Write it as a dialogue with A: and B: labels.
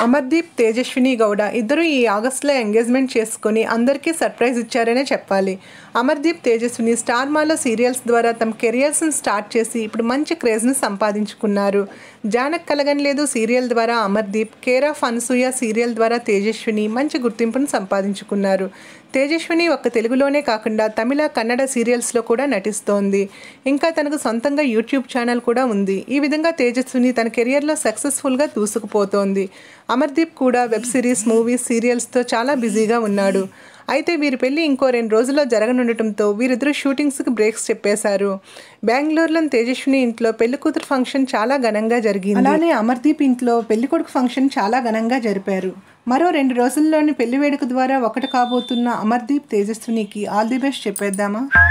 A: అమర్దీప్ తేజస్విని గౌడ ఇద్దరు ఈ ఆగస్టులో ఎంగేజ్మెంట్ చేసుకొని అందరికీ సర్ప్రైజ్ ఇచ్చారనే చెప్పాలి అమర్దీప్ తేజస్విని స్టార్ మాలో సీరియల్స్ ద్వారా తమ కెరియర్స్ని స్టార్ట్ చేసి ఇప్పుడు మంచి క్రేజ్ని సంపాదించుకున్నారు జానక్ కలగనలేదు సీరియల్ ద్వారా Amardeep care of Anasuya serial ద్వారా తేజస్విని మంచి గుర్తింపును సంపాదించుకున్నారు తేజస్విని ఒక్క తెలుగులోనే కాకుండా తమిళ కన్నడ సీరియల్స్లో కూడా నటిస్తోంది ఇంకా తనకు సొంతంగా యూట్యూబ్ ఛానల్ కూడా ఉంది ఈ విధంగా తేజస్విని తన కెరియర్లో సక్సెస్ఫుల్గా దూసుకుపోతోంది అమర్దీప్ కూడా వెబ్ సిరీస్ మూవీస్ సీరియల్స్తో చాలా బిజీగా ఉన్నాడు అయితే వీరి పెళ్లి ఇంకో రెండు రోజుల్లో జరగనుండటంతో వీరిద్దరూ షూటింగ్స్కి బ్రేక్స్ చెప్పేశారు బెంగళూరులోని తేజస్విని ఇంట్లో పెళ్లి కూతురు ఫంక్షన్ చాలా ఘనంగా జరిగింది అలానే అమర్దీప్ ఇంట్లో పెళ్లి కొడుకు ఫంక్షన్ చాలా ఘనంగా జరిపారు మరో రెండు రోజుల్లోని పెళ్లి వేడుక ద్వారా ఒకటి కాబోతున్న అమర్దీప్ తేజస్వినికి ఆల్ ది బెస్ట్ చెప్పేద్దామా